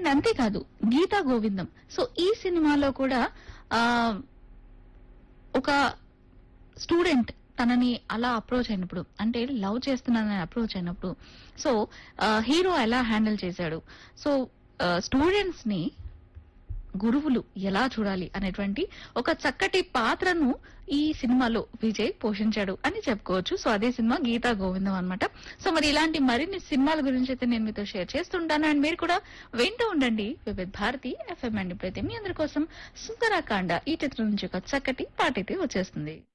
and అంతేకాదు గీతా గోవిందం so ఈ సినిమాలో కూడా ఆ ఒక స్టూడెంట్ తనని అలా అప్రోచ్ అయినప్పుడు అంటే లవ్ చేస్తున్నానని అప్రోచ్ అయినప్పుడు సో హీరో ఎలా హ్యాండిల్ చేశాడు సో స్టూడెంట్స్ ని గురువులు ఎలా చూడాలి అనేటువంటి ఒక చక్కటి పాత్రను ఈ సినిమాలో విజయ్ పోషించాడు అని చెప్పుకోవచ్చు సో అదే సినిమా గీతా గోవిందం అన్నమాట సో మరి ఇలాంటి మరిన్ని సినిమాల గురించి అయితే నేను మీతో షేర్ చేస్తుంటాను అండ్ మీరు కూడా వింటూ ఉండండి వివిధ్ భారతి ఎఫ్ఎం అండ్ ఇప్పుడైతే మీ అందరి కోసం సుందరాకాండ ఈ చిత్రం నుంచి ఒక చక్కటి పాట అయితే వచ్చేస్తుంది